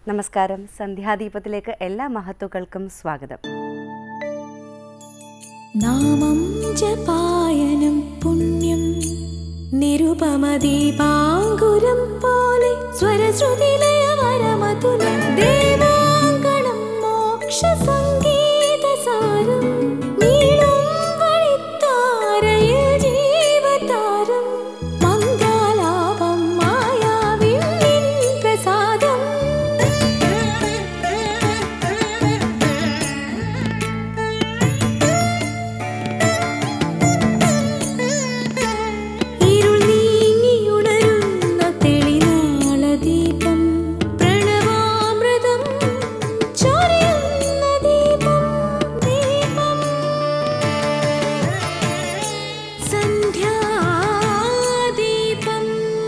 നമസ്കാരം സന്ധ്യാദീപത്തിലേക്ക് എല്ലാ മഹത്തുക്കൾക്കും സ്വാഗതം നാമം ജപായനം പുണ്യം നിരുപമദീപാങ്കുരം പോലെ സ്വരശ്രുതിലയവരമതുലം ദേവാങ്കണം മോക്ഷ സംഗീതസാരം നീളും വഴിത്താരയിൽ ജീവതാരം മംഗലാപം മായാവിൻ പ്രസാദം ഇരുൾ നീങ്ങിയുണരുന്ന തെളിനാളദീപം പ്രണവാമൃതം ചൊരിയുന്ന ദീപം ദീപം സന്ധ്യാദീപം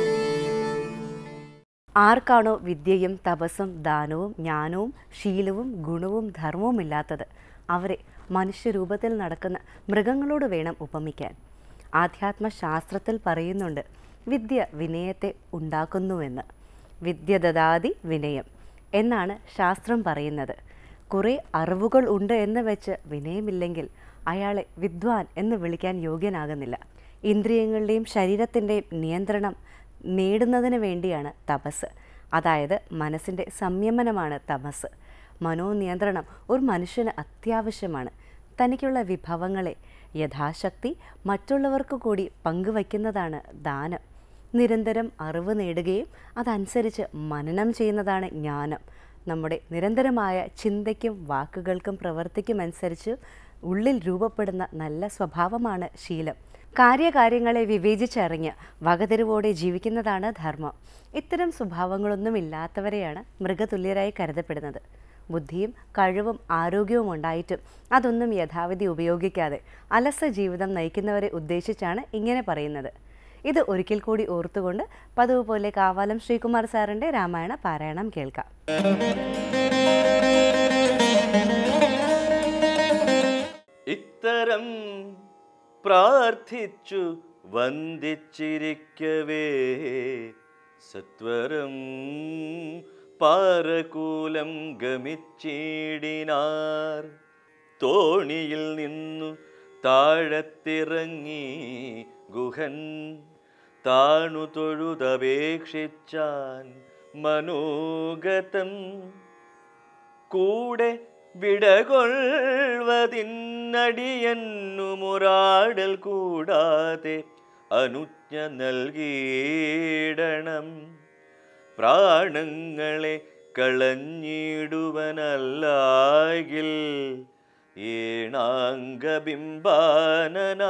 ആർക്കാണോ വിദ്യയും തപസ്സും ദാനവും ജ്ഞാനവും ശീലവും ഗുണവും ധർമ്മവും ഇല്ലാത്തത് അവരെ മനുഷ്യരൂപത്തിൽ നടക്കുന്ന മൃഗങ്ങളോട് വേണം ഉപമിക്കാൻ ആധ്യാത്മശാസ്ത്രത്തിൽ പറയുന്നുണ്ട് വിദ്യ വിനയത്തെ ഉണ്ടാക്കുന്നുവെന്ന് വിദ്യ ദദാതി വിനയം എന്നാണ് ശാസ്ത്രം പറയുന്നത് കുറേ അറിവുകൾ ഉണ്ട് എന്ന് വെച്ച് വിനയമില്ലെങ്കിൽ അയാളെ വിദ്വാൻ എന്ന് വിളിക്കാൻ യോഗ്യനാകുന്നില്ല ഇന്ദ്രിയങ്ങളുടെയും ശരീരത്തിൻ്റെയും നിയന്ത്രണം നേടുന്നതിന് വേണ്ടിയാണ് തപസ് അതായത് മനസ്സിൻ്റെ സംയമനമാണ് തപസ് മനോനിയന്ത്രണം ഒരു മനുഷ്യന് അത്യാവശ്യമാണ് തനിക്കുള്ള വിഭവങ്ങളെ യഥാശക്തി മറ്റുള്ളവർക്ക് കൂടി പങ്കുവയ്ക്കുന്നതാണ് ദാനം നിരന്തരം അറിവ് നേടുകയും അതനുസരിച്ച് മനനം ചെയ്യുന്നതാണ് ജ്ഞാനം നമ്മുടെ നിരന്തരമായ ചിന്തയ്ക്കും വാക്കുകൾക്കും പ്രവൃത്തിക്കും അനുസരിച്ച് ഉള്ളിൽ രൂപപ്പെടുന്ന നല്ല സ്വഭാവമാണ് ശീലം കാര്യകാര്യങ്ങളെ വിവേചിച്ചറിഞ്ഞ് വകതിരിവോടെ ജീവിക്കുന്നതാണ് ധർമ്മം ഇത്തരം സ്വഭാവങ്ങളൊന്നും ഇല്ലാത്തവരെയാണ് മൃഗതുല്യരായി കരുതപ്പെടുന്നത് ബുദ്ധിയും കഴിവും ആരോഗ്യവും ഉണ്ടായിട്ടും അതൊന്നും യഥാവിധി ഉപയോഗിക്കാതെ അലസ ജീവിതം നയിക്കുന്നവരെ ഉദ്ദേശിച്ചാണ് ഇങ്ങനെ പറയുന്നത് ഇത് ഒരിക്കൽ കൂടി ഓർത്തുകൊണ്ട് പതിവ് പോലെ കാവാലം ശ്രീകുമാർ സാറിൻ്റെ രാമായണ പാരായണം കേൾക്കാം ഇത്തരം പ്രാർത്ഥിച്ചു വന്ദിച്ചിരിക്കവേ സത്വരം പാറകൂലം ഗമിച്ചിടിനാർ തോണിയിൽ നിന്നു താഴത്തിറങ്ങി ഗുഹൻ താണു തൊഴുതപേക്ഷിച്ചാൻ മനോഗതം കൂടെ വിടകൊള്ളുവതിന്നടിയന്നു മുറാടൽ കൂടാതെ അനുജ്ഞ നൽകിയിടണം പ്രാണങ്ങളെ കളഞ്ഞിടുവനല്ലാകിൽ ഏണാംഗബിംബാനന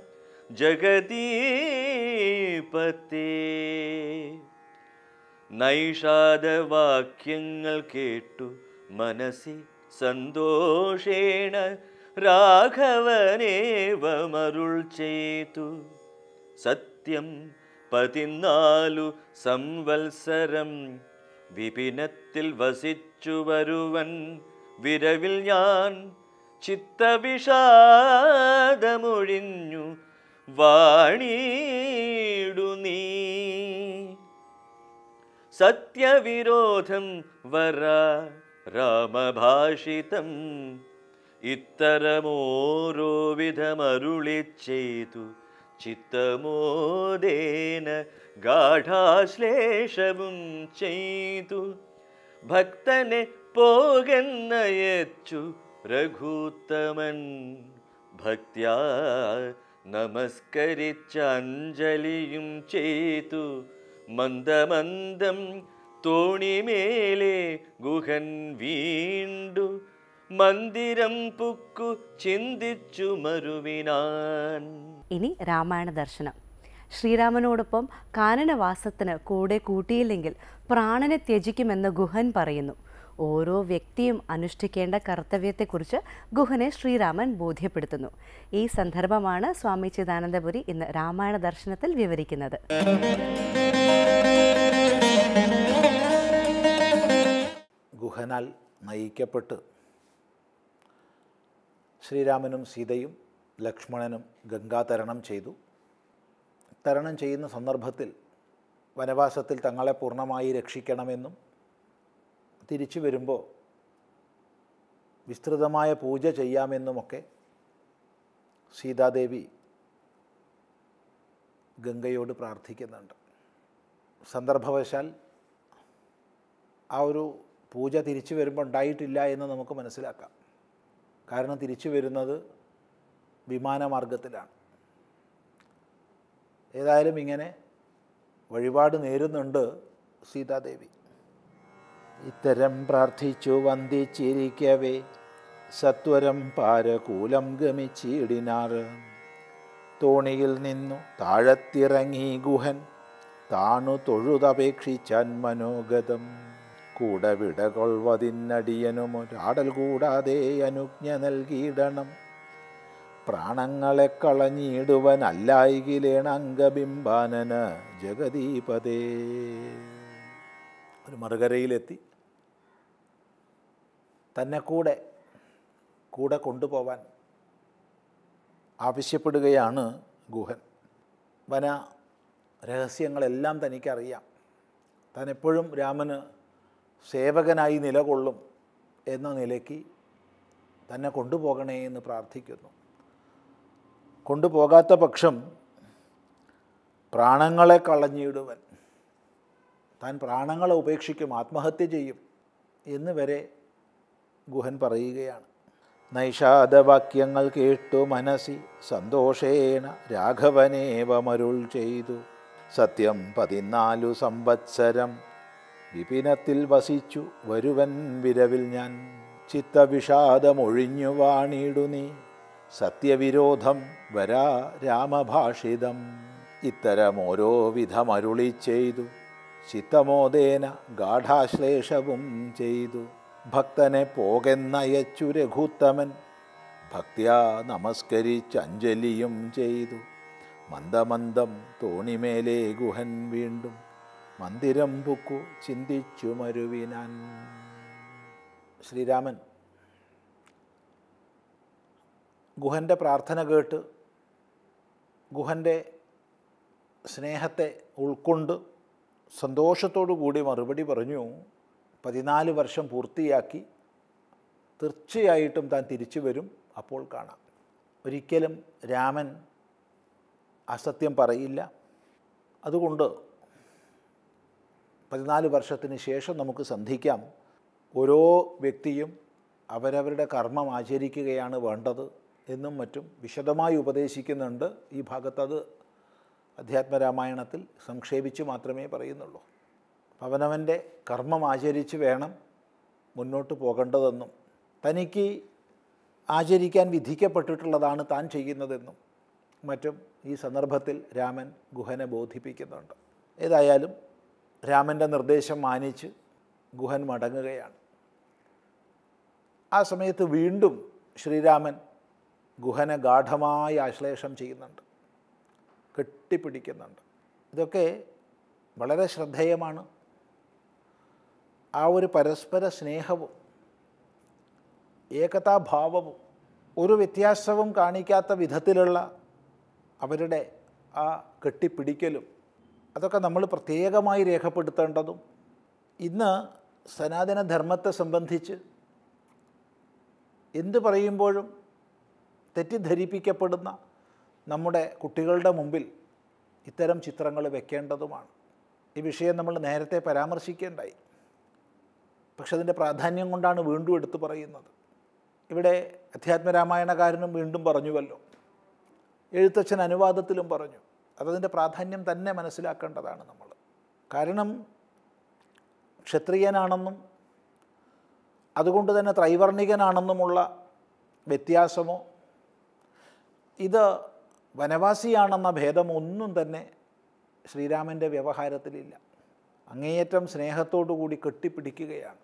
ജഗതീപത്തേ നൈഷാദവാക്യങ്ങൾ കേട്ടു മനസ്സി സന്തോഷേണ രാഘവനേവമരുൾ ചെയ്തു സത്യം പതിനാലു സംവത്സരം വിപിനത്തിൽ വസിച്ചു വരുവൻ വിരവിൽ ഞാൻ ചിത്തവിഷാദമൊഴിഞ്ഞു വാണീടു നീ സത്യവിരോധം വര രാമഭാഷിതം ഇത്തരമോരോ വിധമരുളി ചെയ്തു ചിത്തമോദേന ഗാഠാശ്ലേഷവും ചെയ്തു ഭക്തനെ പോകെന്നയച്ചു രഘുത്തമൻ ഭക്ത്യാ നമസ്കരിച്ച അഞ്ജലിയും ചെയ്തു മന്ദമന്ദം തോണിമേലെ ഗുഹൻ വീണ്ടു മന്ദിരം പുക്കു ചിന്തിച്ചു മരുവിനാൻ ഇനി രാമായണ ദർശനം ശ്രീരാമനോടൊപ്പം കാനനവാസത്തിന് കൂടെ കൂട്ടിയില്ലെങ്കിൽ പ്രാണനെ ത്യജിക്കുമെന്ന് ഗുഹൻ പറയുന്നു ഓരോ വ്യക്തിയും അനുഷ്ഠിക്കേണ്ട കർത്തവ്യത്തെക്കുറിച്ച് ഗുഹനെ ശ്രീരാമൻ ബോധ്യപ്പെടുത്തുന്നു ഈ സന്ദർഭമാണ് സ്വാമി ചിദാനന്ദപുരി ഇന്ന് രാമായണ ദർശനത്തിൽ വിവരിക്കുന്നത് ഗുഹനാൽ നയിക്കപ്പെട്ട് ശ്രീരാമനും സീതയും ലക്ഷ്മണനും ഗംഗാ തരണം ചെയ്തു തരണം ചെയ്യുന്ന സന്ദർഭത്തിൽ വനവാസത്തിൽ തങ്ങളെ പൂർണ്ണമായി രക്ഷിക്കണമെന്നും തിരിച്ചു വരുമ്പോൾ വിസ്തൃതമായ പൂജ ചെയ്യാമെന്നുമൊക്കെ സീതാദേവി ഗംഗയോട് പ്രാർത്ഥിക്കുന്നുണ്ട് സന്ദർഭവശാൽ ആ ഒരു പൂജ തിരിച്ചു വരുമ്പോൾ ഉണ്ടായിട്ടില്ല എന്ന് നമുക്ക് മനസ്സിലാക്കാം കാരണം തിരിച്ചു വരുന്നത് വിമാനമാർഗത്തിലാണ് ഏതായാലും ഇങ്ങനെ വഴിപാട് നേരുന്നുണ്ട് സീതാദേവി ഇത്തരം പ്രാർത്ഥിച്ചു വന്ദിച്ചിരിക്കവേ സത്വരം പാരകൂലം ഗമിച്ചിടിനാർ തോണിയിൽ നിന്നു താഴത്തിറങ്ങി ഗുഹൻ താണു തൊഴുതപേക്ഷിച്ചാൻ മനോഗതം കൂടെ വിടകൊള്ളുവതിനടിയനുമൊരാടൽ കൂടാതെ അനുജ്ഞ നൽകിയിടണം പ്രാണങ്ങളെ കളഞ്ഞിടുവനല്ലായികിലേണ അംഗബിംബാനന ജഗദീപതേ ഒരു മറുകരയിലെത്തി തന്നെ കൂടെ കൂടെ കൊണ്ടുപോവാൻ ആവശ്യപ്പെടുകയാണ് ഗുഹൻ വന രഹസ്യങ്ങളെല്ലാം തനിക്കറിയാം താൻ എപ്പോഴും രാമന് സേവകനായി നിലകൊള്ളും എന്ന നിലയ്ക്ക് തന്നെ കൊണ്ടുപോകണേ എന്ന് പ്രാർത്ഥിക്കുന്നു കൊണ്ടുപോകാത്ത പക്ഷം പ്രാണങ്ങളെ കളഞ്ഞിടുവൻ താൻ പ്രാണങ്ങളെ ഉപേക്ഷിക്കും ആത്മഹത്യ ചെയ്യും എന്ന് വരെ ഗുഹൻ പറയുകയാണ് നൈഷാദവാക്യങ്ങൾ കേട്ടു മനസ്സി സന്തോഷേണ രാഘവനേവമരുൾ ചെയ്തു സത്യം പതിനാലു സംവത്സരം വിപിനത്തിൽ വസിച്ചു വരുവൻ വിരവിൽ ഞാൻ ചിത്തവിഷാദമൊഴിഞ്ഞു വാണിടു നീ സത്യവിരോധം വരാ രാമഭാഷിതം ഇത്തരം ഓരോ വിധമരുളി ചെയ്തു ചിത്തമോദേന ഗാഠാശ്ലേഷവും ചെയ്തു ഭക്തനെ പോകെന്നയച്ചു രഘുത്തമൻ ഭക്ത്യാ നമസ്കരിച്ച് അഞ്ജലിയും ചെയ്തു മന്ദമന്ദം തോണിമേലെ ഗുഹൻ വീണ്ടും മന്ദിരം പുക്കു ചിന്തിച്ചു മരുവിനാൻ ശ്രീരാമൻ ഗുഹൻ്റെ പ്രാർത്ഥന കേട്ട് ഗുഹൻ്റെ സ്നേഹത്തെ ഉൾക്കൊണ്ട് സന്തോഷത്തോടു കൂടി മറുപടി പറഞ്ഞു പതിനാല് വർഷം പൂർത്തിയാക്കി തീർച്ചയായിട്ടും താൻ തിരിച്ചു വരും അപ്പോൾ കാണാം ഒരിക്കലും രാമൻ അസത്യം പറയില്ല അതുകൊണ്ട് പതിനാല് വർഷത്തിന് ശേഷം നമുക്ക് സന്ധിക്കാം ഓരോ വ്യക്തിയും അവരവരുടെ കർമ്മം ആചരിക്കുകയാണ് വേണ്ടത് എന്നും മറ്റും വിശദമായി ഉപദേശിക്കുന്നുണ്ട് ഈ ഭാഗത്തത് അധ്യാത്മരാമായണത്തിൽ സംക്ഷേപിച്ച് മാത്രമേ പറയുന്നുള്ളൂ അവനവൻ്റെ കർമ്മം ആചരിച്ച് വേണം മുന്നോട്ട് പോകേണ്ടതെന്നും തനിക്ക് ആചരിക്കാൻ വിധിക്കപ്പെട്ടിട്ടുള്ളതാണ് താൻ ചെയ്യുന്നതെന്നും മറ്റും ഈ സന്ദർഭത്തിൽ രാമൻ ഗുഹനെ ബോധിപ്പിക്കുന്നുണ്ട് ഏതായാലും രാമൻ്റെ നിർദ്ദേശം മാനിച്ച് ഗുഹൻ മടങ്ങുകയാണ് ആ സമയത്ത് വീണ്ടും ശ്രീരാമൻ ഗുഹനെ ഗാഠമായി ആശ്ലേഷം ചെയ്യുന്നുണ്ട് കെട്ടിപ്പിടിക്കുന്നുണ്ട് ഇതൊക്കെ വളരെ ശ്രദ്ധേയമാണ് ആ ഒരു പരസ്പര സ്നേഹവും ഏകതാഭാവവും ഒരു വ്യത്യാസവും കാണിക്കാത്ത വിധത്തിലുള്ള അവരുടെ ആ കെട്ടിപ്പിടിക്കലും അതൊക്കെ നമ്മൾ പ്രത്യേകമായി രേഖപ്പെടുത്തേണ്ടതും ഇന്ന് സനാതനധർമ്മത്തെ സംബന്ധിച്ച് എന്ത് പറയുമ്പോഴും തെറ്റിദ്ധരിപ്പിക്കപ്പെടുന്ന നമ്മുടെ കുട്ടികളുടെ മുമ്പിൽ ഇത്തരം ചിത്രങ്ങൾ വെക്കേണ്ടതുമാണ് ഈ വിഷയം നമ്മൾ നേരത്തെ പരാമർശിക്കേണ്ടായി പക്ഷെ അതിൻ്റെ പ്രാധാന്യം കൊണ്ടാണ് വീണ്ടും എടുത്തു പറയുന്നത് ഇവിടെ അധ്യാത്മരാമായണകാരനും വീണ്ടും പറഞ്ഞുവല്ലോ എഴുത്തച്ഛൻ അനുവാദത്തിലും പറഞ്ഞു അതതിൻ്റെ പ്രാധാന്യം തന്നെ മനസ്സിലാക്കേണ്ടതാണ് നമ്മൾ കാരണം ക്ഷത്രിയനാണെന്നും അതുകൊണ്ട് തന്നെ ത്രൈവർണികനാണെന്നുമുള്ള വ്യത്യാസമോ ഇത് വനവാസിയാണെന്ന ഭേദമോ ഒന്നും തന്നെ ശ്രീരാമൻ്റെ വ്യവഹാരത്തിലില്ല അങ്ങേയറ്റം സ്നേഹത്തോടു കൂടി കെട്ടിപ്പിടിക്കുകയാണ്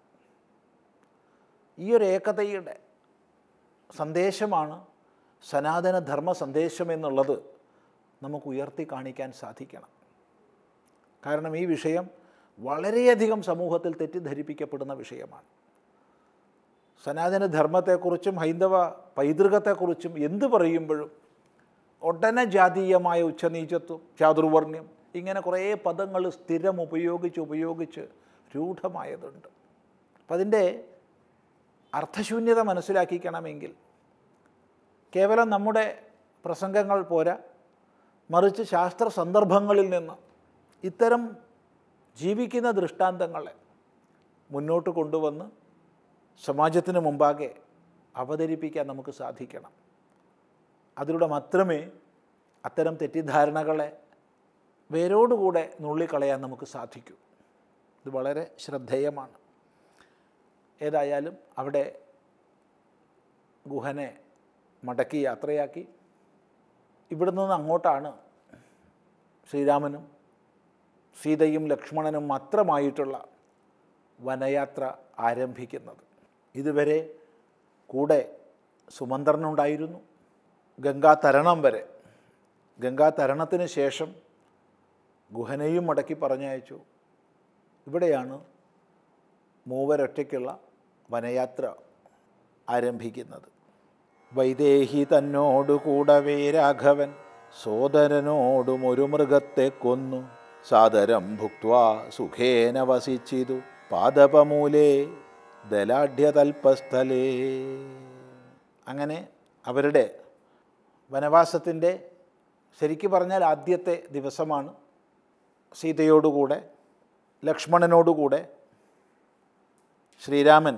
ഈ ഒരു ഏകതയുടെ സന്ദേശമാണ് സനാതനധർമ്മ സന്ദേശം എന്നുള്ളത് നമുക്ക് ഉയർത്തി കാണിക്കാൻ സാധിക്കണം കാരണം ഈ വിഷയം വളരെയധികം സമൂഹത്തിൽ തെറ്റിദ്ധരിപ്പിക്കപ്പെടുന്ന വിഷയമാണ് സനാതനധർമ്മത്തെക്കുറിച്ചും ഹൈന്ദവ പൈതൃകത്തെക്കുറിച്ചും എന്ത് പറയുമ്പോഴും ഒട്ടന ജാതീയമായ ഉച്ചനീചത്വം ചാതുർവർണ്ണ്യം ഇങ്ങനെ കുറേ പദങ്ങൾ സ്ഥിരം ഉപയോഗിച്ച് ഉപയോഗിച്ച് രൂഢമായതുണ്ട് അപ്പം അതിൻ്റെ അർത്ഥശൂന്യത മനസ്സിലാക്കിക്കണമെങ്കിൽ കേവലം നമ്മുടെ പ്രസംഗങ്ങൾ പോരാ മറിച്ച് ശാസ്ത്ര സന്ദർഭങ്ങളിൽ നിന്ന് ഇത്തരം ജീവിക്കുന്ന ദൃഷ്ടാന്തങ്ങളെ മുന്നോട്ട് കൊണ്ടുവന്ന് സമാജത്തിന് മുമ്പാകെ അവതരിപ്പിക്കാൻ നമുക്ക് സാധിക്കണം അതിലൂടെ മാത്രമേ അത്തരം തെറ്റിദ്ധാരണകളെ വേരോടുകൂടെ നുള്ളിക്കളയാൻ നമുക്ക് സാധിക്കൂ ഇത് വളരെ ശ്രദ്ധേയമാണ് ഏതായാലും അവിടെ ഗുഹനെ മടക്കി യാത്രയാക്കി ഇവിടെ നിന്ന് അങ്ങോട്ടാണ് ശ്രീരാമനും സീതയും ലക്ഷ്മണനും മാത്രമായിട്ടുള്ള വനയാത്ര ആരംഭിക്കുന്നത് ഇതുവരെ കൂടെ സുമന്ത്രനുണ്ടായിരുന്നു ഗംഗാ തരണം വരെ ഗംഗാ തരണത്തിന് ശേഷം ഗുഹനെയും മടക്കി പറഞ്ഞയച്ചു ഇവിടെയാണ് മൂവരൊറ്റയ്ക്കുള്ള വനയാത്ര ആരംഭിക്കുന്നത് വൈദേഹി തന്നോടു കൂടവേ രാഘവൻ സോദരനോടും ഒരു മൃഗത്തെ കൊന്നു സാദരം ഭുക്വാ സുഖേന വസിച്ചിതു പാദപമൂലേ ദലാഢ്യതൽപസ്ഥലേ അങ്ങനെ അവരുടെ വനവാസത്തിൻ്റെ ശരിക്കു പറഞ്ഞാൽ ആദ്യത്തെ ദിവസമാണ് സീതയോടുകൂടെ ലക്ഷ്മണനോടുകൂടെ ശ്രീരാമൻ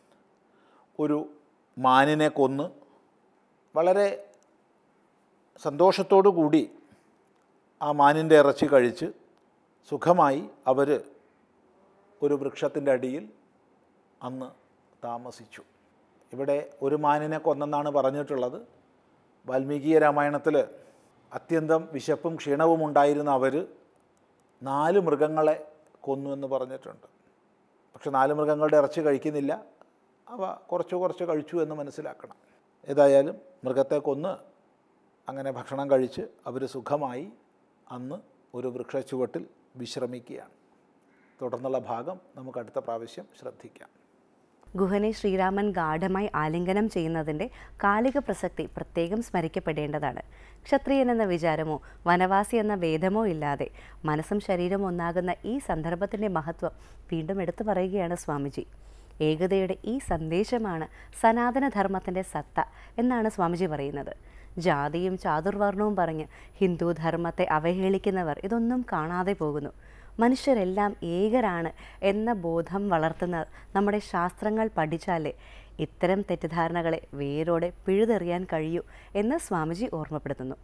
ഒരു മാനിനെ കൊന്ന് വളരെ സന്തോഷത്തോടു കൂടി ആ മാനിൻ്റെ ഇറച്ചി കഴിച്ച് സുഖമായി അവർ ഒരു വൃക്ഷത്തിൻ്റെ അടിയിൽ അന്ന് താമസിച്ചു ഇവിടെ ഒരു മാനിനെ കൊന്നെന്നാണ് പറഞ്ഞിട്ടുള്ളത് വാൽമീകീയ രാമായണത്തിൽ അത്യന്തം വിശപ്പും ക്ഷീണവും ഉണ്ടായിരുന്ന അവർ നാല് മൃഗങ്ങളെ കൊന്നു എന്ന് പറഞ്ഞിട്ടുണ്ട് പക്ഷെ നാല് മൃഗങ്ങളുടെ ഇറച്ചി കഴിക്കുന്നില്ല അവ കുറച്ച് കുറച്ച് കഴിച്ചു എന്ന് മനസ്സിലാക്കണം ഏതായാലും മൃഗത്തെ കൊന്ന് അങ്ങനെ ഭക്ഷണം കഴിച്ച് അവർ സുഖമായി അന്ന് ഒരു വൃക്ഷച്ചുവട്ടിൽ വിശ്രമിക്കുകയാണ് തുടർന്നുള്ള ഭാഗം നമുക്ക് അടുത്ത പ്രാവശ്യം ശ്രദ്ധിക്കാം ഗുഹനെ ശ്രീരാമൻ ഗാഠമായി ആലിംഗനം ചെയ്യുന്നതിൻ്റെ കാലിക പ്രസക്തി പ്രത്യേകം സ്മരിക്കപ്പെടേണ്ടതാണ് ക്ഷത്രിയൻ എന്ന വിചാരമോ വനവാസി എന്ന ഭേദമോ ഇല്ലാതെ മനസ്സും ശരീരവും ഒന്നാകുന്ന ഈ സന്ദർഭത്തിൻ്റെ മഹത്വം വീണ്ടും എടുത്തു പറയുകയാണ് സ്വാമിജി ഏകതയുടെ ഈ സന്ദേശമാണ് സനാതനധർമ്മത്തിൻ്റെ സത്ത എന്നാണ് സ്വാമിജി പറയുന്നത് ജാതിയും ചാതുർവർണ്ണവും പറഞ്ഞ് ഹിന്ദു ധർമ്മത്തെ അവഹേളിക്കുന്നവർ ഇതൊന്നും കാണാതെ പോകുന്നു മനുഷ്യരെല്ലാം ഏകരാണ് എന്ന ബോധം വളർത്തുന്ന നമ്മുടെ ശാസ്ത്രങ്ങൾ പഠിച്ചാലേ ഇത്തരം തെറ്റിദ്ധാരണകളെ വേരോടെ പിഴുതെറിയാൻ കഴിയൂ എന്ന് സ്വാമിജി ഓർമ്മപ്പെടുത്തുന്നു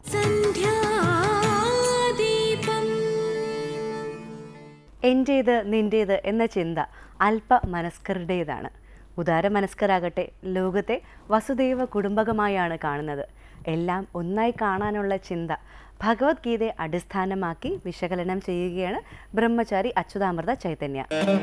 സന്ധ്യാദീപം എൻ്റേത് നിൻ്റേത് എന്ന ചിന്ത അല്പ മനസ്കരുടേതാണ് ഉദാര മനസ്കരാകട്ടെ ലോകത്തെ വസുദൈവ കുടുംബകമായാണ് കാണുന്നത് എല്ലാം ഒന്നായി കാണാനുള്ള ചിന്ത ഭഗവത്ഗീതയെ അടിസ്ഥാനമാക്കി വിശകലനം ചെയ്യുകയാണ് ബ്രഹ്മചാരി അച്യുതാമൃത ചൈതന്യ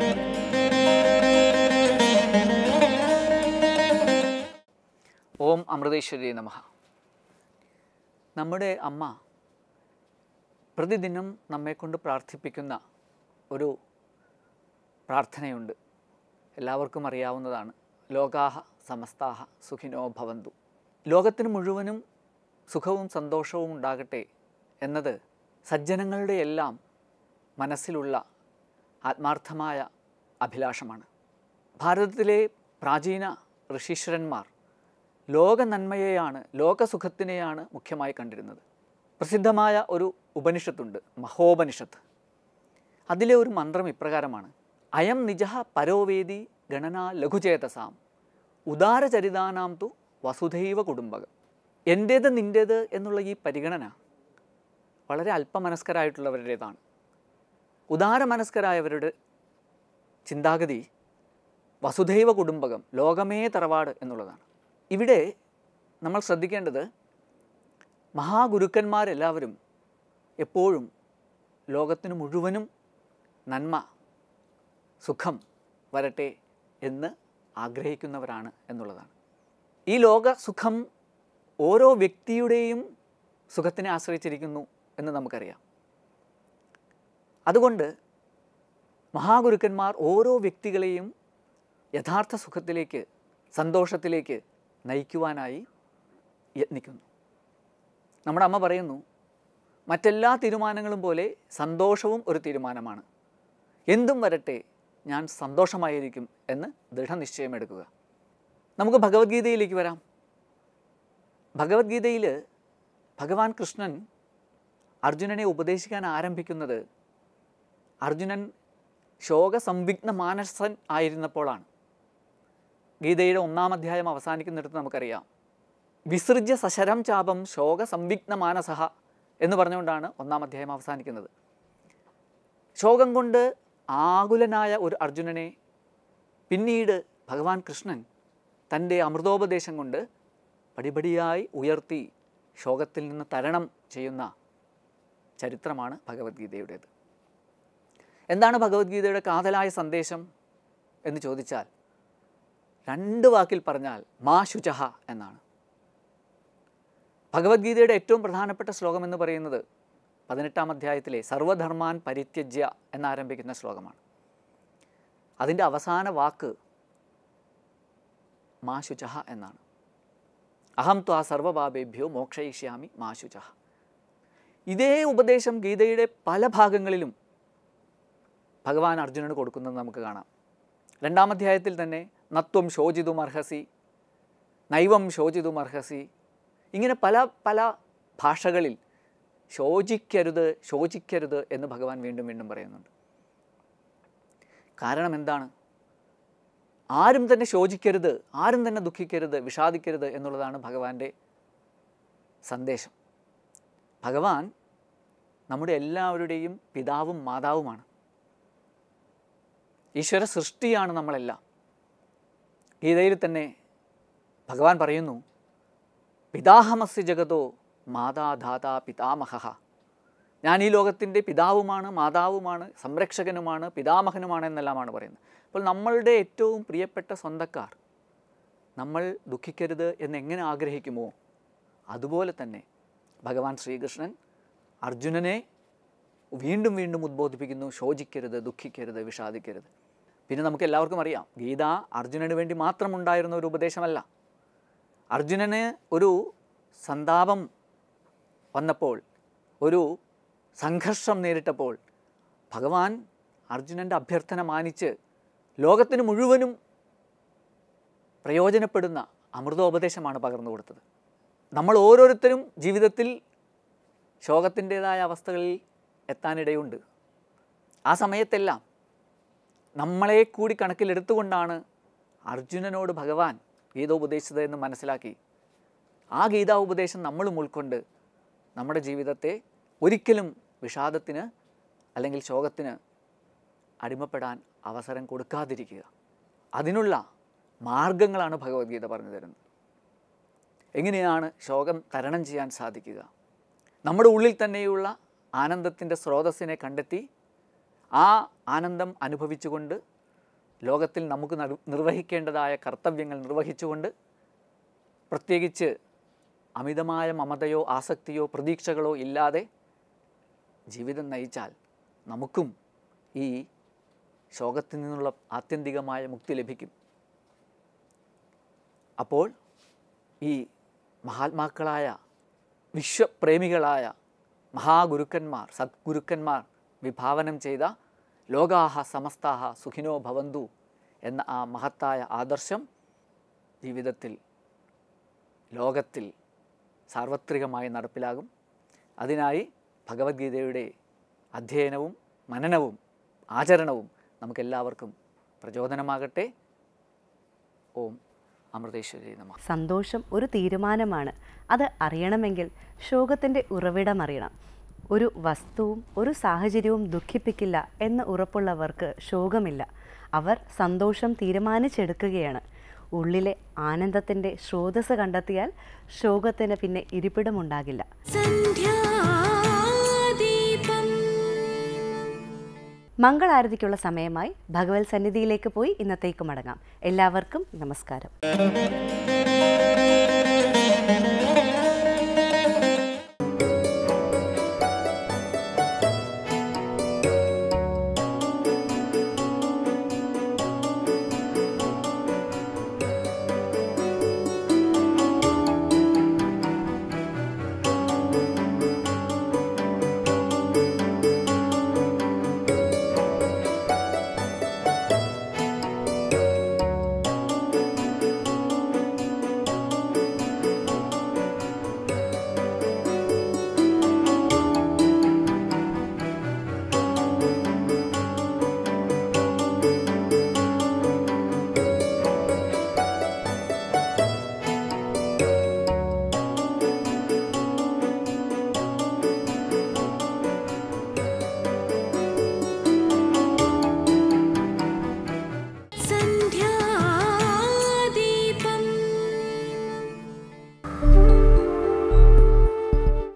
ഓം അമൃതേശ്വരി നമ നമ്മുടെ അമ്മ പ്രതിദിനം നമ്മെക്കൊണ്ട് പ്രാർത്ഥിപ്പിക്കുന്ന ഒരു പ്രാർത്ഥനയുണ്ട് എല്ലാവർക്കും അറിയാവുന്നതാണ് ലോകാഹ സമസ്താഹ സുഖിനോ ഭവന്തു ലോകത്തിന് മുഴുവനും സുഖവും സന്തോഷവും ഉണ്ടാകട്ടെ എന്നത് സജ്ജനങ്ങളുടെ എല്ലാം മനസ്സിലുള്ള ആത്മാർത്ഥമായ അഭിലാഷമാണ് ഭാരതത്തിലെ പ്രാചീന ഋഷീശ്വരന്മാർ ലോക നന്മയെയാണ് ലോകസുഖത്തിനെയാണ് മുഖ്യമായി കണ്ടിരുന്നത് പ്രസിദ്ധമായ ഒരു ഉപനിഷത്തുണ്ട് മഹോപനിഷത്ത് അതിലെ ഒരു മന്ത്രം ഇപ്രകാരമാണ് അയം നിജ പരോവേദി ഗണന ലഘുചേതസാം ഉദാരചരിതാനാം തു വസുധൈവ കുടുംബകം എൻ്റേത് നിൻ്റേത് എന്നുള്ള ഈ പരിഗണന വളരെ അല്പമനസ്കരായിട്ടുള്ളവരുടേതാണ് ഉദാരമനസ്കരായവരുടെ ചിന്താഗതി വസുധൈവ കുടുംബകം ലോകമേ തറവാട് എന്നുള്ളതാണ് ഇവിടെ നമ്മൾ ശ്രദ്ധിക്കേണ്ടത് മഹാഗുരുക്കന്മാരെല്ലാവരും എപ്പോഴും ലോകത്തിന് മുഴുവനും നന്മ സുഖം വരട്ടെ എന്ന് ആഗ്രഹിക്കുന്നവരാണ് എന്നുള്ളതാണ് ഈ ലോക സുഖം ഓരോ വ്യക്തിയുടെയും സുഖത്തിനെ ആശ്രയിച്ചിരിക്കുന്നു എന്ന് നമുക്കറിയാം അതുകൊണ്ട് മഹാഗുരുക്കന്മാർ ഓരോ വ്യക്തികളെയും യഥാർത്ഥ സുഖത്തിലേക്ക് സന്തോഷത്തിലേക്ക് നയിക്കുവാനായി യത്നിക്കുന്നു നമ്മുടെ അമ്മ പറയുന്നു മറ്റെല്ലാ തീരുമാനങ്ങളും പോലെ സന്തോഷവും ഒരു തീരുമാനമാണ് എന്തും വരട്ടെ ഞാൻ സന്തോഷമായിരിക്കും എന്ന് ദൃഢനിശ്ചയമെടുക്കുക നമുക്ക് ഭഗവത്ഗീതയിലേക്ക് വരാം ഭഗവത്ഗീതയിൽ ഭഗവാൻ കൃഷ്ണൻ അർജുനനെ ഉപദേശിക്കാൻ ആരംഭിക്കുന്നത് അർജുനൻ ശോകസംവിഗ്ന മാനസൻ ആയിരുന്നപ്പോഴാണ് ഗീതയുടെ ഒന്നാം അധ്യായം അവസാനിക്കുന്നിടത്ത് നമുക്കറിയാം വിസൃജ്യ സശരം ചാപം ശോകസംവിഗ്ന മാനസഹ എന്ന് പറഞ്ഞുകൊണ്ടാണ് ഒന്നാം അധ്യായം അവസാനിക്കുന്നത് ശോകം കൊണ്ട് ആകുലനായ ഒരു അർജുനനെ പിന്നീട് ഭഗവാൻ കൃഷ്ണൻ തൻ്റെ അമൃതോപദേശം കൊണ്ട് പടിപടിയായി ഉയർത്തി ശോകത്തിൽ നിന്ന് തരണം ചെയ്യുന്ന ചരിത്രമാണ് ഭഗവത്ഗീതയുടേത് എന്താണ് ഭഗവത്ഗീതയുടെ കാതലായ സന്ദേശം എന്ന് ചോദിച്ചാൽ രണ്ട് വാക്കിൽ പറഞ്ഞാൽ മാ ശുചഹ എന്നാണ് ഭഗവത്ഗീതയുടെ ഏറ്റവും പ്രധാനപ്പെട്ട ശ്ലോകം എന്ന് പറയുന്നത് പതിനെട്ടാം അധ്യായത്തിലെ സർവധർമാൻ പരിത്യജ്യ എന്നാരംഭിക്കുന്ന ശ്ലോകമാണ് അതിൻ്റെ അവസാന വാക്ക് മാ ശുചഹ എന്നാണ് അഹം ത്വാ സർവപാപേഭ്യോ മോക്ഷയിഷ്യാമി മാ ശുചഹ ഇതേ ഉപദേശം ഗീതയുടെ പല ഭാഗങ്ങളിലും ഭഗവാൻ അർജുനന് കൊടുക്കുന്നത് നമുക്ക് കാണാം രണ്ടാം അധ്യായത്തിൽ തന്നെ നത്വം ശോചിതും അർഹസി നൈവം ശോചിതും അർഹസി ഇങ്ങനെ പല പല ഭാഷകളിൽ ശോചിക്കരുത് ശോചിക്കരുത് എന്ന് ഭഗവാൻ വീണ്ടും വീണ്ടും പറയുന്നുണ്ട് കാരണം എന്താണ് ആരും തന്നെ ശോചിക്കരുത് ആരും തന്നെ ദുഃഖിക്കരുത് വിഷാദിക്കരുത് എന്നുള്ളതാണ് ഭഗവാന്റെ സന്ദേശം ഭഗവാൻ നമ്മുടെ എല്ലാവരുടെയും പിതാവും മാതാവുമാണ് ഈശ്വര സൃഷ്ടിയാണ് നമ്മളെല്ലാം ഗീതയിൽ തന്നെ ഭഗവാൻ പറയുന്നു പിതാഹമസ്യ ജഗതോ മാതാധാതാ പിതാമഹ ഞാൻ ഈ ലോകത്തിൻ്റെ പിതാവുമാണ് മാതാവുമാണ് സംരക്ഷകനുമാണ് പിതാമഹനുമാണ് എന്നെല്ലാമാണ് പറയുന്നത് അപ്പോൾ നമ്മളുടെ ഏറ്റവും പ്രിയപ്പെട്ട സ്വന്തക്കാർ നമ്മൾ ദുഃഖിക്കരുത് എന്നെങ്ങനെ ആഗ്രഹിക്കുമോ അതുപോലെ തന്നെ ഭഗവാൻ ശ്രീകൃഷ്ണൻ അർജുനനെ വീണ്ടും വീണ്ടും ഉദ്ബോധിപ്പിക്കുന്നു ശോചിക്കരുത് ദുഃഖിക്കരുത് വിഷാദിക്കരുത് പിന്നെ നമുക്ക് എല്ലാവർക്കും അറിയാം ഗീത അർജുനന് വേണ്ടി മാത്രം ഉണ്ടായിരുന്ന ഒരു ഉപദേശമല്ല അർജുനന് ഒരു സന്താപം വന്നപ്പോൾ ഒരു സംഘർഷം നേരിട്ടപ്പോൾ ഭഗവാൻ അർജുനൻ്റെ അഭ്യർത്ഥന മാനിച്ച് ലോകത്തിന് മുഴുവനും പ്രയോജനപ്പെടുന്ന അമൃതോപദേശമാണ് പകർന്നു കൊടുത്തത് നമ്മൾ ഓരോരുത്തരും ജീവിതത്തിൽ ശോകത്തിൻ്റെതായ അവസ്ഥകളിൽ എത്താനിടയുണ്ട് ആ സമയത്തെല്ലാം നമ്മളെ കൂടി കണക്കിലെടുത്തുകൊണ്ടാണ് അർജുനനോട് ഭഗവാൻ ഗീത ഉപദേശിച്ചത് എന്ന് മനസ്സിലാക്കി ആ ഗീതാ ഉപദേശം നമ്മളും ഉൾക്കൊണ്ട് നമ്മുടെ ജീവിതത്തെ ഒരിക്കലും വിഷാദത്തിന് അല്ലെങ്കിൽ ശോകത്തിന് അടിമപ്പെടാൻ അവസരം കൊടുക്കാതിരിക്കുക അതിനുള്ള മാർഗങ്ങളാണ് ഭഗവത്ഗീത പറഞ്ഞു തരുന്നത് എങ്ങനെയാണ് ശോകം തരണം ചെയ്യാൻ സാധിക്കുക നമ്മുടെ ഉള്ളിൽ തന്നെയുള്ള ആനന്ദത്തിൻ്റെ സ്രോതസ്സിനെ കണ്ടെത്തി ആ ആനന്ദം അനുഭവിച്ചുകൊണ്ട് ലോകത്തിൽ നമുക്ക് നരു- നിർവഹിക്കേണ്ടതായ കർത്തവ്യങ്ങൾ നിർവഹിച്ചുകൊണ്ട് പ്രത്യേകിച്ച് അമിതമായ മമതയോ ആസക്തിയോ പ്രതീക്ഷകളോ ഇല്ലാതെ ജീവിതം നയിച്ചാൽ നമുക്കും ഈ ശോകത്തിൽ നിന്നുള്ള ആത്യന്തികമായ മുക്തി ലഭിക്കും അപ്പോൾ ഈ മഹാത്മാക്കളായ വിശ്വപ്രേമികളായ മഹാഗുരുക്കന്മാർ സദ്ഗുരുക്കന്മാർ വിഭാവനം ചെയ്ത ലോകാഹ സമസ്താഹ സുഖിനോ ഭവന്തു എന്ന ആ മഹത്തായ ആദർശം ജീവിതത്തിൽ ലോകത്തിൽ സാർവത്രികമായി നടപ്പിലാകും അതിനായി ഭഗവത്ഗീതയുടെ അധ്യയനവും മനനവും ആചരണവും നമുക്കെല്ലാവർക്കും പ്രചോദനമാകട്ടെ ഓം അമൃതേശ്വരി നമ സന്തോഷം ഒരു തീരുമാനമാണ് അത് അറിയണമെങ്കിൽ ശോകത്തിൻ്റെ ഉറവിടം അറിയണം ഒരു വസ്തുവും ഒരു സാഹചര്യവും ദുഃഖിപ്പിക്കില്ല എന്ന് ഉറപ്പുള്ളവർക്ക് ശോകമില്ല അവർ സന്തോഷം തീരുമാനിച്ചെടുക്കുകയാണ് ഉള്ളിലെ ആനന്ദത്തിൻ്റെ സ്രോതസ് കണ്ടെത്തിയാൽ ശോകത്തിന് പിന്നെ ഇരിപ്പിടമുണ്ടാകില്ല സന്ധ്യാദീപം മംഗളാരതിക്കുള്ള സമയമായി ഭഗവത് സന്നിധിയിലേക്ക് പോയി ഇന്നത്തേക്ക് മടങ്ങാം എല്ലാവർക്കും നമസ്കാരം